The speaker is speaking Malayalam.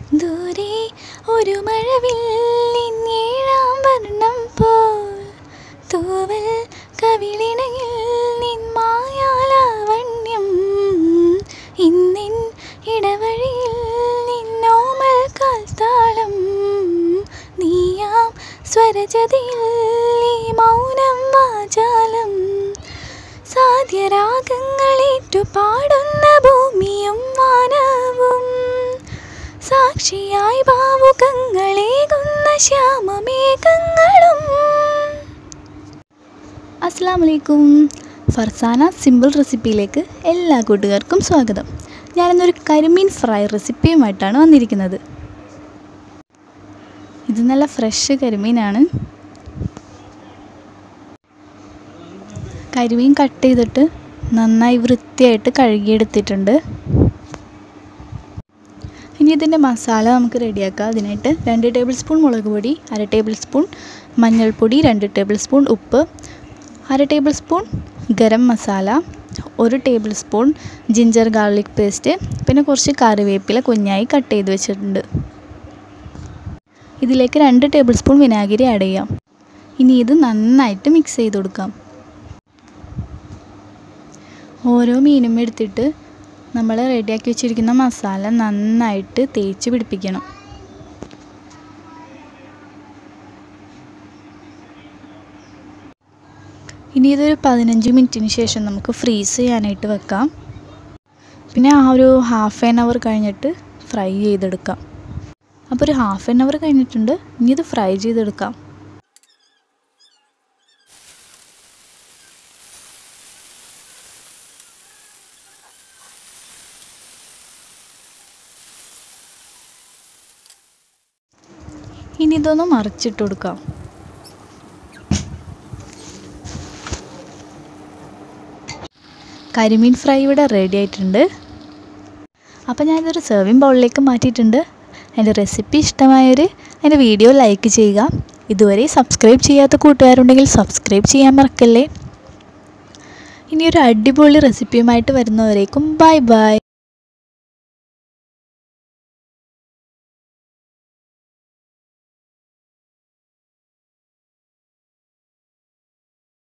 ദൂരെ ഒരു മഴവില്ലിൻ ഏഴാം വർണ്ണം പോൽ തൂവൽ കവിളിണയിൽ നിൻ മായാലാവണ്യം ഇന്നിൻ ഇടവഴിയിൽ നിന്നോമൽ കാൽത്താളം നീയാം സ്വരജതിയിൽ ഈ മൗനം വാചാലം സാധ്യരാഗങ്ങളേറ്റു പാടുന്ന ഭൂമിയും വാനവും സാക്ഷിയായി ഭാവുകങ്ങളേകുന്ന ശ്യാമമേഘങ്ങളും അസ്സാം വലൈക്കും ഫർസാന സിമ്പിൾ റെസിപ്പിയിലേക്ക് എല്ലാ കൂട്ടുകാർക്കും സ്വാഗതം ഞാനിന്നൊരു കരിമീൻ ഫ്രൈ റെസിപ്പിയുമായിട്ടാണ് വന്നിരിക്കുന്നത് ഇത് നല്ല ഫ്രഷ് കരിമീനാണ് കരിമീൻ കട്ട് ചെയ്തിട്ട് നന്നായി വൃത്തിയായിട്ട് കഴുകിയെടുത്തിട്ടുണ്ട് ഇനി ഇതിൻ്റെ മസാല നമുക്ക് റെഡിയാക്കാം അതിനായിട്ട് രണ്ട് ടേബിൾ സ്പൂൺ മുളക് പൊടി അര ടേബിൾ സ്പൂൺ മഞ്ഞൾപ്പൊടി രണ്ട് ടേബിൾ സ്പൂൺ ഉപ്പ് അര ടേബിൾ സ്പൂൺ ഗരം മസാല ഒരു table spoon ginger garlic paste പിന്നെ കുറച്ച് കറിവേപ്പില കുഞ്ഞായി കട്ട് ചെയ്ത് വെച്ചിട്ടുണ്ട് ഇതിലേക്ക് രണ്ട് ടേബിൾ സ്പൂൺ വിനാഗിരി ആഡ് ചെയ്യാം ഇനി ഇത് നന്നായിട്ട് മിക്സ് ചെയ്ത് കൊടുക്കാം ഓരോ മീനും എടുത്തിട്ട് നമ്മൾ റെഡിയാക്കി വെച്ചിരിക്കുന്ന മസാല നന്നായിട്ട് തേച്ച് പിടിപ്പിക്കണം ഇനി ഇതൊരു പതിനഞ്ച് മിനിറ്റിന് ശേഷം നമുക്ക് ഫ്രീസ് ചെയ്യാനായിട്ട് വെക്കാം പിന്നെ ആ ഒരു ഹാഫ് ആൻ അവർ കഴിഞ്ഞിട്ട് ഫ്രൈ ചെയ്തെടുക്കാം അപ്പോൾ ഒരു ഹാഫ് ആൻ അവർ കഴിഞ്ഞിട്ടുണ്ട് ഇനി ഇത് ഫ്രൈ ചെയ്തെടുക്കാം ഇനി ഇതൊന്ന് മറിച്ചിട്ട് കൊടുക്കാം കരിമീൻ ഫ്രൈ ഇവിടെ റെഡി ആയിട്ടുണ്ട് അപ്പോൾ ഞാനിതൊരു സെർവിങ് ബൗളിലേക്ക് മാറ്റിയിട്ടുണ്ട് എൻ്റെ റെസിപ്പി ഇഷ്ടമായവർ എൻ്റെ വീഡിയോ ലൈക്ക് ചെയ്യുക ഇതുവരെ സബ്സ്ക്രൈബ് ചെയ്യാത്ത കൂട്ടുകാരുണ്ടെങ്കിൽ സബ്സ്ക്രൈബ് ചെയ്യാൻ മറക്കല്ലേ ഇനി ഒരു അടിപൊളി റെസിപ്പിയുമായിട്ട് വരുന്നവരേക്കും ബൈ ബൈ